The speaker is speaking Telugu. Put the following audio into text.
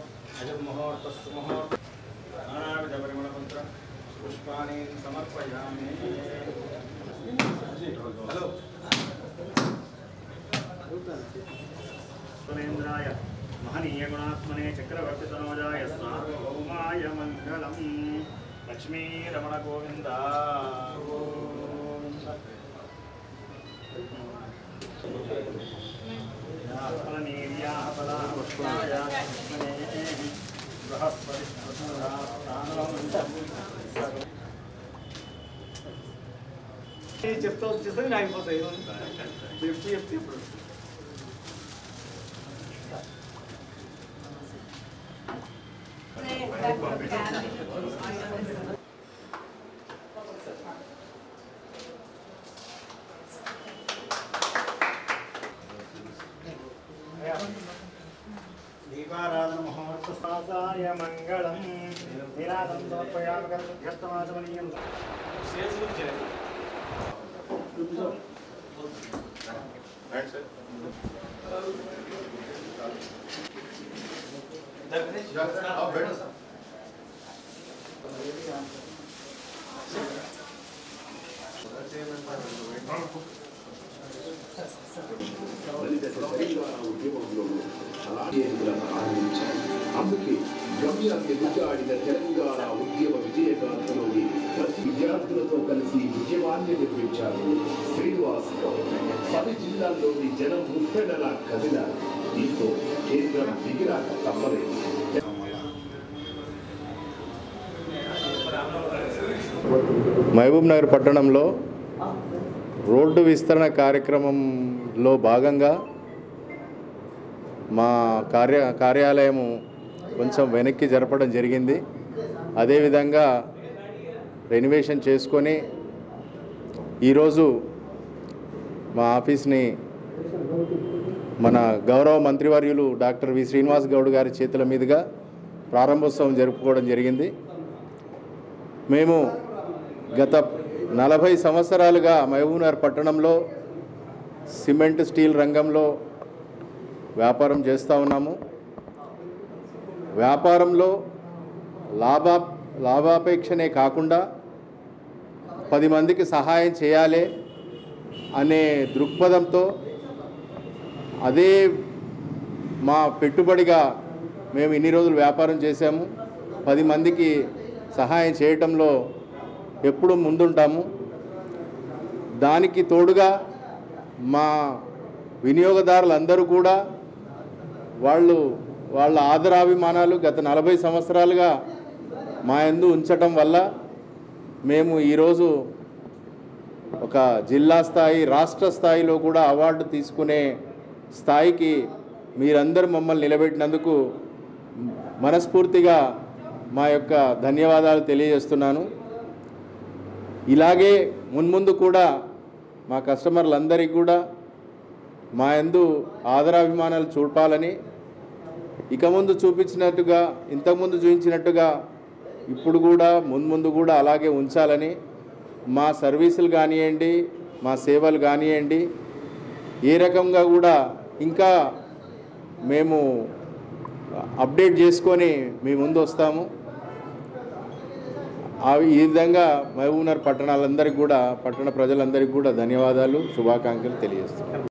అజముహూర్తస్సు ముహూర్త నానావిధ పరిమళమంత్ర పుష్పాణి సమర్పయామి హలో సురేంద్రాయ మహనీయ గుణాత్మనే చక్రవర్తి తనోజాయ సార్వభౌమాయ మంగళం లక్ష్మీ రమణ గోవింద గోవింద ఫలనీర్యాః ఫలాః పుష్పాయ లక్ష్మణేః బృహస్పతి చెప్తా వచ్చేసరికి నాకు అయిపోతాయి చెప్తే చెప్తే ఇప్పుడు దీపారాధన మహోత్సవాయ మంగళం నిరాదం సమర్పయామి కర్మధ్యస్తమాచమనీయం సేల్స్ గురించి ఉద్యమంలోనూ అలాగే ఎన్నికలను ఆరంభించాయి అందుకే గమ్యాన్ని ఎదుటాడిన తెలంగాణ ఉద్యమ విజయగాథలోని ప్రతి విద్యార్థులతో కలిసి ఉద్యమాన్ని నిర్మించారు శ్రీనివాస్ గౌడ్ పది జిల్లాల్లోని జనం ముప్పెడలా కదిలారు దీంతో కేంద్రం దిగిరాక తప్పలేదు మహబూబ్ నగర్ పట్టణంలో రోడ్డు విస్తరణ కార్యక్రమంలో భాగంగా మా కార్య కార్యాలయము కొంచెం వెనక్కి జరపడం జరిగింది అదేవిధంగా రెనోవేషన్ చేసుకొని ఈరోజు మా ఆఫీస్ని మన గౌరవ మంత్రివర్యులు డాక్టర్ వి శ్రీనివాస్ గౌడ్ గారి చేతుల మీదుగా ప్రారంభోత్సవం జరుపుకోవడం జరిగింది మేము గత నలభై సంవత్సరాలుగా మహబూబ్నగర్ పట్టణంలో సిమెంట్ స్టీల్ రంగంలో వ్యాపారం చేస్తూ ఉన్నాము వ్యాపారంలో లాభా లాభాపేక్షనే కాకుండా పది మందికి సహాయం చేయాలి అనే దృక్పథంతో అదే మా పెట్టుబడిగా మేము ఇన్ని రోజులు వ్యాపారం చేశాము పది మందికి సహాయం చేయటంలో ఎప్పుడు ముందుంటాము దానికి తోడుగా మా వినియోగదారులందరూ కూడా వాళ్ళు వాళ్ళ ఆదరాభిమానాలు గత నలభై సంవత్సరాలుగా మా యందు ఉంచటం వల్ల మేము ఈరోజు ఒక జిల్లా స్థాయి రాష్ట్ర స్థాయిలో కూడా అవార్డు తీసుకునే స్థాయికి మీరందరూ మమ్మల్ని నిలబెట్టినందుకు మనస్ఫూర్తిగా మా యొక్క ధన్యవాదాలు తెలియజేస్తున్నాను ఇలాగే మున్ముందు కూడా మా కస్టమర్లందరికీ కూడా మా యందు ఆదరాభిమానాలు చూపాలని ఇక ముందు చూపించినట్టుగా ఇంతకుముందు చూపించినట్టుగా ఇప్పుడు కూడా మున్ముందు కూడా అలాగే ఉంచాలని మా సర్వీసులు కానివ్వండి మా సేవలు కానివ్వండి ఏ రకంగా కూడా ఇంకా మేము అప్డేట్ చేసుకొని మీ ముందు వస్తాము ఆ ఈ విధంగా మహబూబ్నగర్ పట్టణాలందరికీ కూడా పట్టణ ప్రజలందరికీ కూడా ధన్యవాదాలు శుభాకాంక్షలు తెలియజేస్తున్నాను